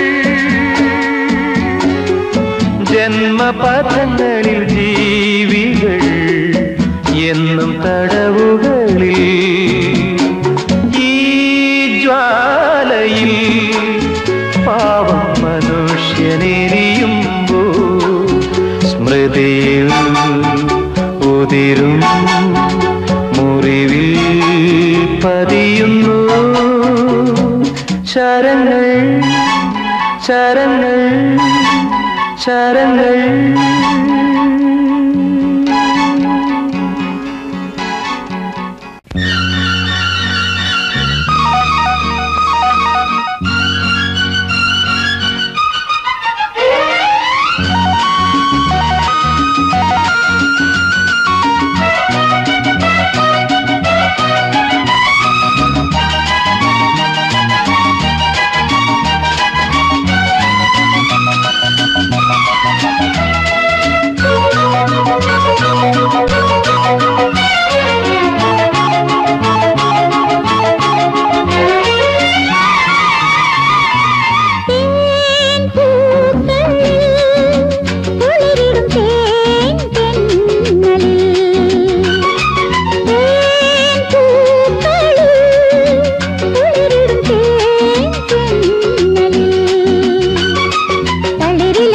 ജന്മപഥങ്ങളിൽ ജീവികൾ എന്നും തടവുകളിൽ ഈ ജ്വാലയിൽ പാവം മനുഷ്യനെരിയുമ്പോ സ്മൃതിയിൽ ഉതിരും മുറിവിൽ പതിയുന്നു ശരങ്ങൾ ശരങ്ങൾ ശരങ്ങൾ തേൻ പൂക്കളിൽ കുളിരിടും തേൻ തെന്നലിൽ തേൻ പൂക്കളിൽ കുളിരിടും തേൻ തെന്നലിൽ തളിരിൽ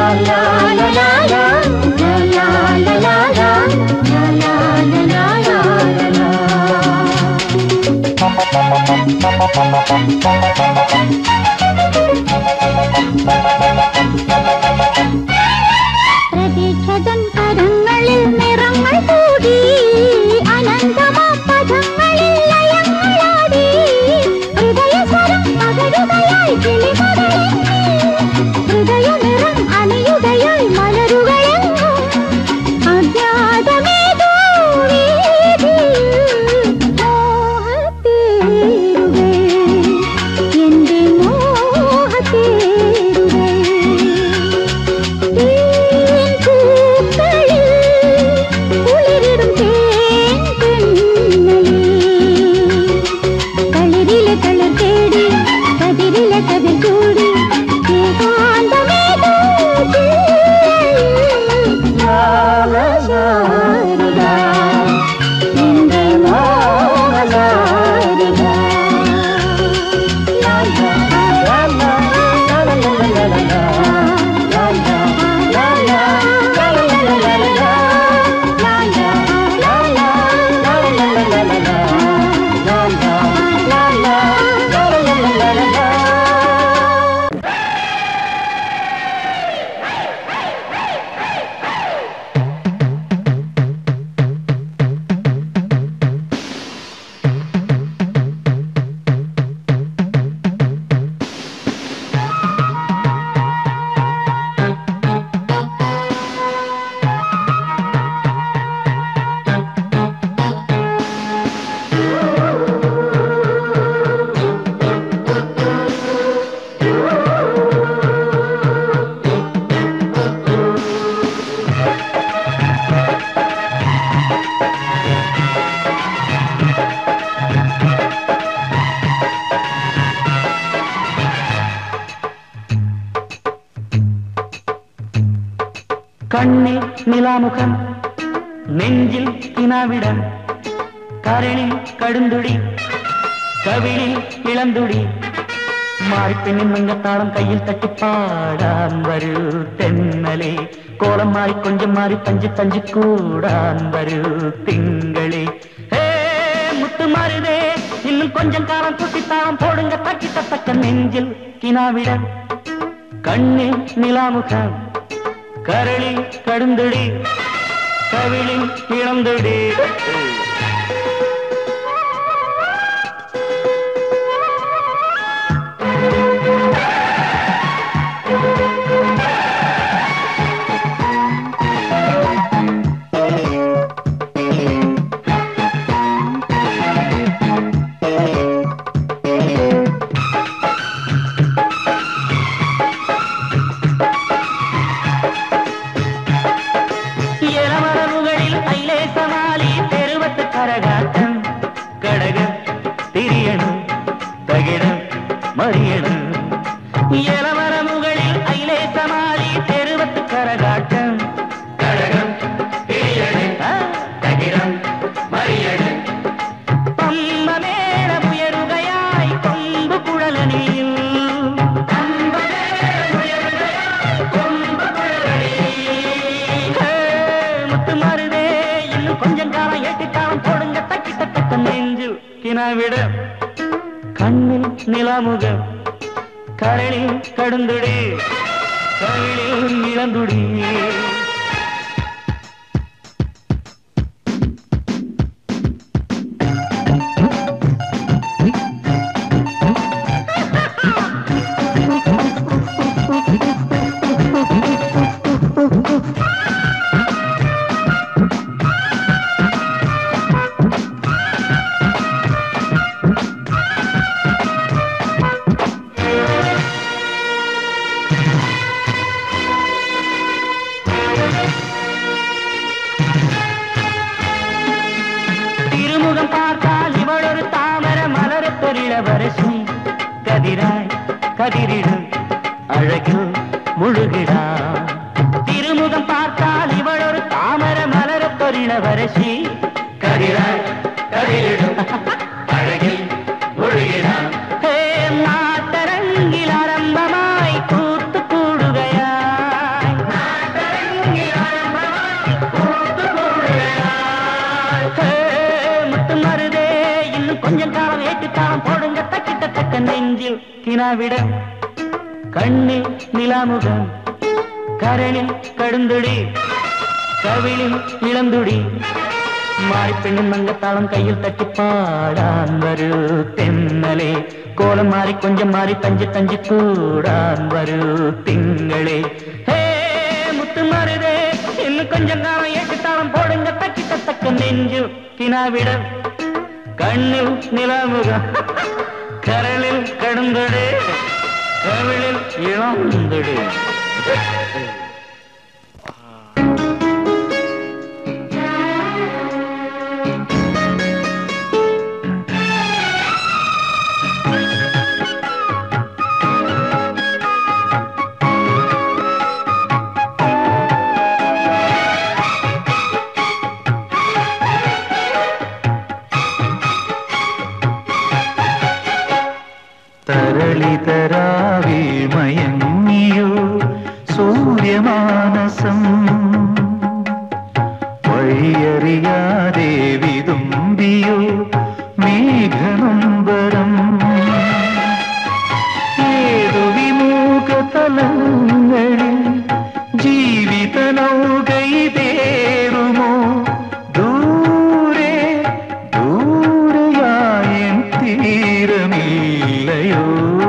പ്രതീക്ഷതൻ കരങ്ങളിൽ നിറങ്ങൾ കൂടി അനന്തമാ പദങ്ങളിൽ ലയങ്ങളാടി ഹൃദയസ്വരം പകരുകയായി കിളിമകളെങ്ങും ഹൃദയനിറം അണിയുകയായി മലരുകളെങ്ങും അജ്ഞാതമേതോ വീതിയിൽ മോഹത്തേരുകൾ എന്റെ മോഹത്തേരുകൾ തേൻ പൂക്കളിൽ കുളിരിടും തേൻ പെണ്ണലിൽ കളിരിലെ കളർ തേടി കതിരിലെ കതിർ കൂടി ഏകാന്തമേതോ ശാരദ എന്റെ മോഹശാരദ ലാ ലാ ലാ ലാ ലാ ലാ ലാ ലാ കണ്ണിൽ നിലാമുഖം നെഞ്ചിൽ കിനാവിടം കരളിൽ കടുന്തുടി കവിളിൽ ഇളന്തുടി മാറിപ്പെണ്ണിൻ മഞ്ഞത്താളം കയ്യിൽ തട്ടിപ്പാടാൻ വരൂ തെന്നലെ കോളം മാറി കൊഞ്ചം മാറി പഞ്ച് പഞ്ച് കൂടാൻ വരൂ തിങ്കളെ ഹേ മുത്തുമാരുതേ இன்னும் கொஞ்சம் காலம் குட்டித்தாளம் போடுங்க தக்கி தக்க நெஞ்சில் கினாவிட கண்ணில் நிலாமுகம் கரளில் கடுந்துடி கவிழில் இளந்துடி ഇളമറവുകളിൽ ഐലേസമാലി തെരുവത്ത് കരകാട്ടം കടകം തിരിയണം തകിടം മറിയണം ഇളമറവുകളിൽ ഐലേസമാലി തെരുവത്ത് കരകാട്ടം കടകം തിരിയണം തകിടം മറിയണം പമ്പമേളമുയരുകയായി കൊമ്പ് കുഴലണിയിൽ முத்துமாறுதே இன்னும் கொஞ்சம் காலம் எட்டு காலம் போடுங்க தக்கி தக்க நெஞ்சு கினாவிட கண்ணில் நிலாமுகம் கரளில் கடுந்துடி கவிழில் இளந்துடி திருமுகம் பார்த்தால் இவள் ஒரு தாமர மலரத்தொரு இளவரசி கதிராய் கதிரிடும் அழகில் முழுகிடா திருமுகம் பார்த்தால் இவள் ஒரு தாமர மலரத்தொரு இளவரசி கதிராய் கதிரிடும் அழகில் முழுகிடா நாட்டரங்கில் ஆரம்பமாய் கூத்து கூடுகையாய் നെഞ്ചിൽ കിനാവിടം കണ്ണിൽ നിലാമുഖം കരളിൽ കടുന്തുടി കവിളിൽ ഇളന്തുടി മാറിപ്പെണ്ണും മങ്കത്താളം കയ്യിൽ തട്ടിപ്പാടാൻ വരൂ തെന്നലെ കോലം മാറി കൊഞ്ചം മാറി തഞ്ചി തഞ്ചി കൂടാൻ വരൂ തിങ്കളെ ഹേ മുത്തുമാറിതേ ഇന്ന് കൊഞ്ചം കാണാൻ ഏറ്റിത്താളം പോടുങ്ക തക്കിത്ത തക്ക നെഞ്ചു കിനാവിടം കണ്ണിൽ നിലാമുഖം കരളിൽ കടുന്തടി കവിളിൽ ഇളന്തടി തരളിതരാവിമയങ്ങിയോ സൂര്യമാനസം വഴിയറിയാതെ വിതുമ്പിയോ മേഘനമ്പരം ഏതു വിമുഖ തലങ്ങളിൽ ജീവിത നൗകൈതേറുമോ ദൂരെ ദൂരയായൻ തീരമില്ലയോ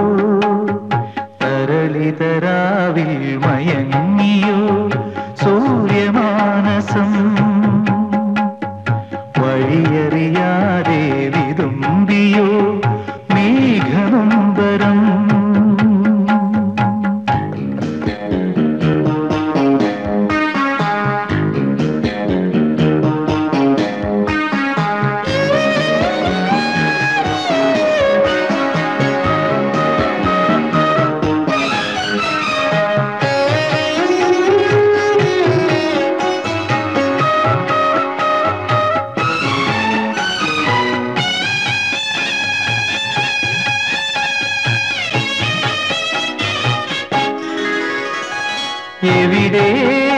തരളിതരാവിൽ മയങ്ങിയോ സൂര്യമാനസം വഴിയറിയാതെ വിതുമ്പിയോ മേഘനമ്പരം എവിടെ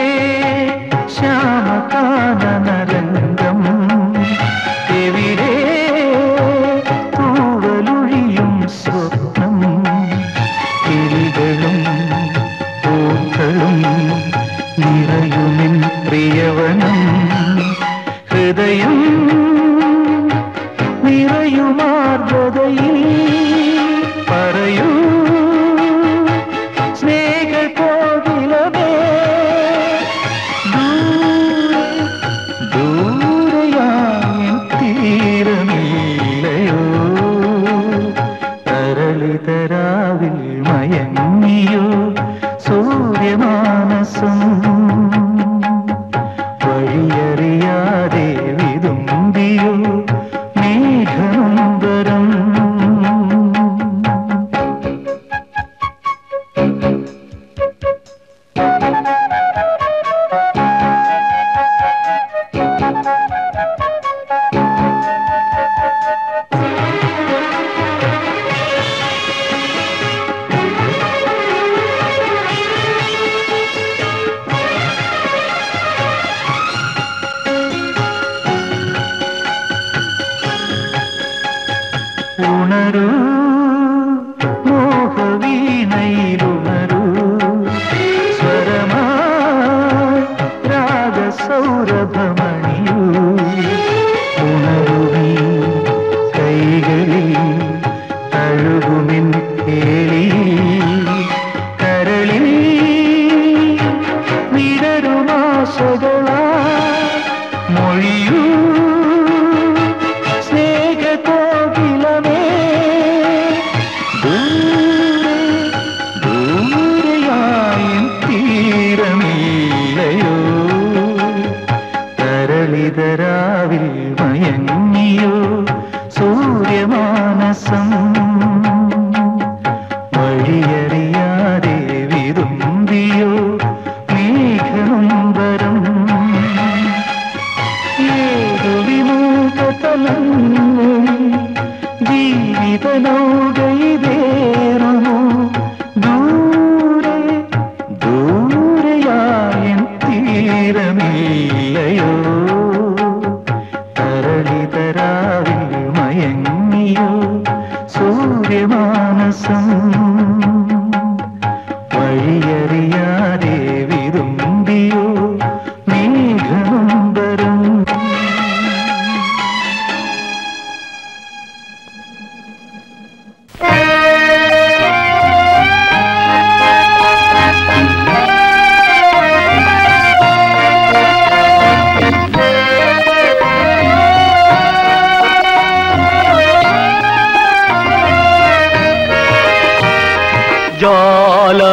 ശ്യാമകാനനരംഗം എവിടെ തൂവലൊഴിയും സ്വപ്നം കിളികളും പൂക്കളും നിറയുമെൻ പ്രിയവനം ഹൃദയം നിറയുമാർദ്രതയിൽ പറയൂ സ്നേഹകോകിലമേ ദൂരെ ദൂരയായ തീരമില്ലയോ തരളിതരാവിൽ മയങ്ങിയോ സൂര്യമാനസം വഴിയറിയാതെ വിതുമ്പിയോ മേഘനമ്പരം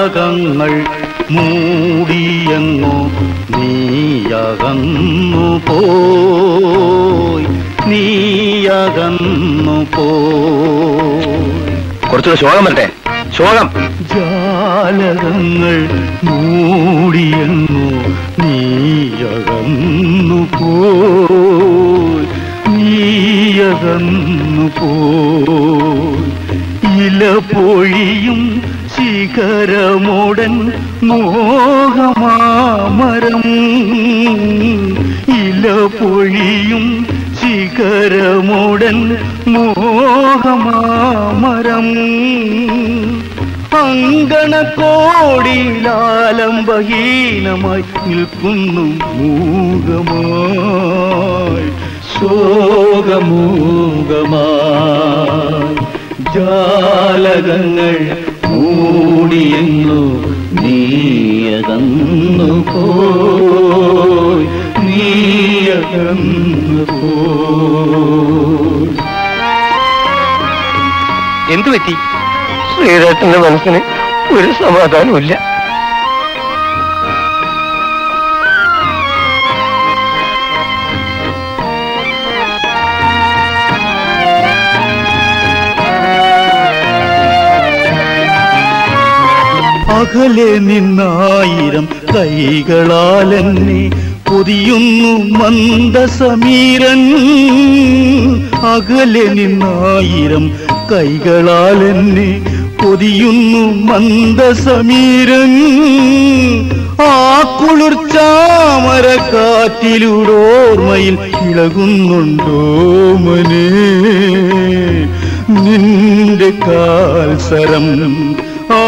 ജാലകങ്ങൾ മൂടിയെങ്ങോ നീയകന്നു പോയി നീയകന്നു പോയി കുറച്ചുകൂടെ ശോകം വരട്ടെ ശോകം ജാലകങ്ങൾ മൂടിയെന്നു നീയകന്നു പോയി നീയകന്നു പോയി ഇല പൊഴിയും ശിഖരമോടൻ മോഹമാമരം ഇല പൊഴിയും ശിഖരമോടൻ മോഹമാമരം അങ്കണക്കോടിലാലംബഹീനമായി നിൽക്കുന്നു മൂകമായി ശോകമൂകമായി ജാലകങ്ങൾ മൂടിയെന്നു നീയകന്നു പോയി നീയകന്നു പോയി എന്തു പറ്റി ശ്രീധേട്ടന്റെ മനസ്സിന് ഒരു സമാധാനമില്ല അകലെ നിന്നായിരം കൈകളാലെന്നെ പൊതിയുന്നു മന്ദസമീരൻ അകലെ നിന്നായിരം കൈകളാലെന്നെ പൊതിയുന്നു മന്ദസമീരൻ ആ കുളിർച്ചാമര കാറ്റിലൂടോർമ്മയിൽ ഇളകുന്നുണ്ടോ മനെ നിന്റെ കാൽസരം ആ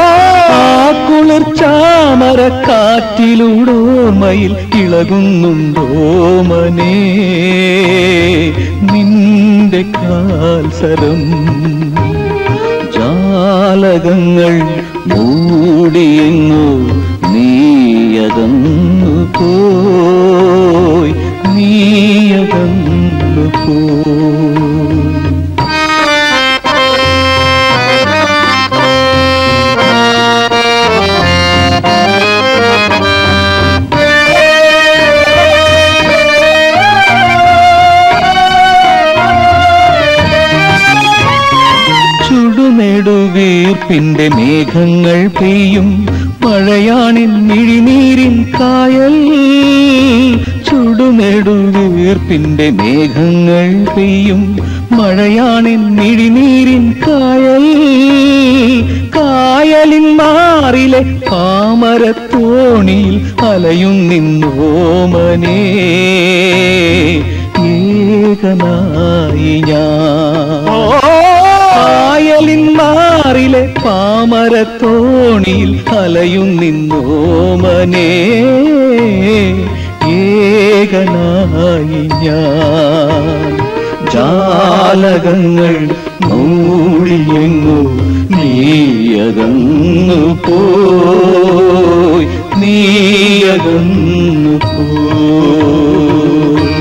കുളിർച്ചാമര കാറ്റിലൂടോർമ്മയിൽ ഇളകുന്നുണ്ടോ മനെ നിന്റെ കാൽസരം ജാലകങ്ങൾ മൂടിയെങ്ങോ നീയകന്നു പോയി നീയകന്നു പോയി ചുടുനെടുവീർപ്പിന്റെ മേഘങ്ങൾ പെയ്യും മഴയാണിൻ മിഴിനീരിൻ കായൽ ചുടുനെടുവീർപ്പിന്റെ മേഘങ്ങൾ പെയ്യും മഴയാണിൻ മിഴിനീരിൻ കായൽ കായലിൻ മാറിലെ പാമരത്തോണിയിൽ അലയും നിന്നോമനേ ഏകനായി ഞാൻ കായലിൻ മാറിലെ പാമരത്തോണിയിൽ അലയും നിന്നോമനേ ഏകനായി ഞാൻ ജാലകങ്ങൾ മൂടിയെങ്ങോ നീയകന്നു പോയി നീയകന്നു പോയി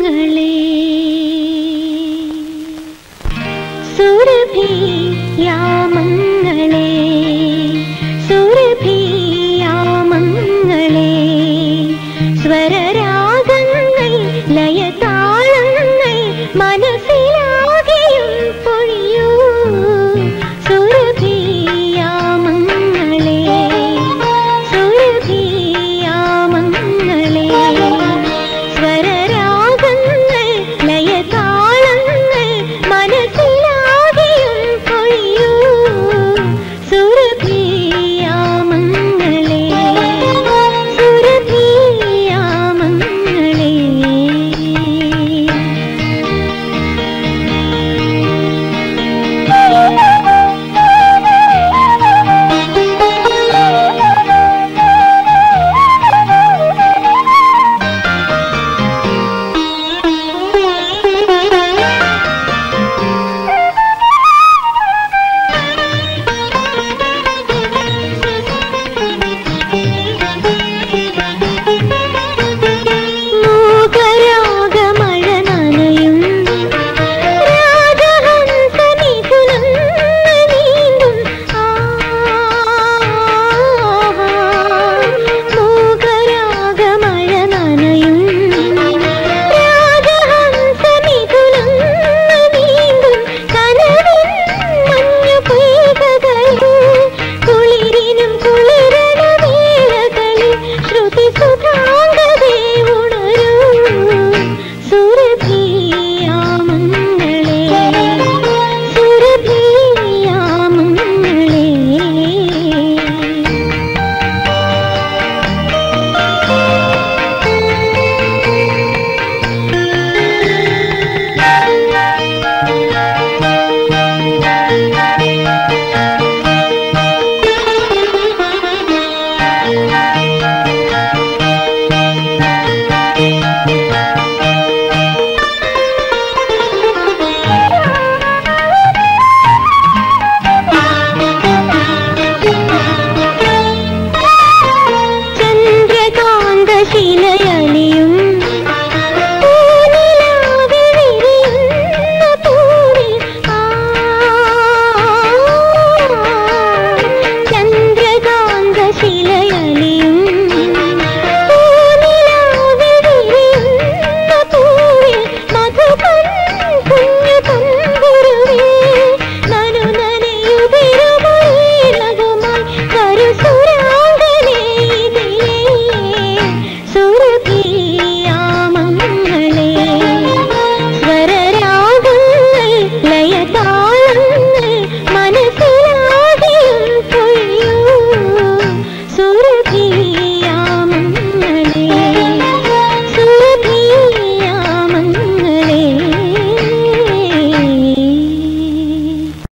യാമങ്ങളെ സുരഭി യാ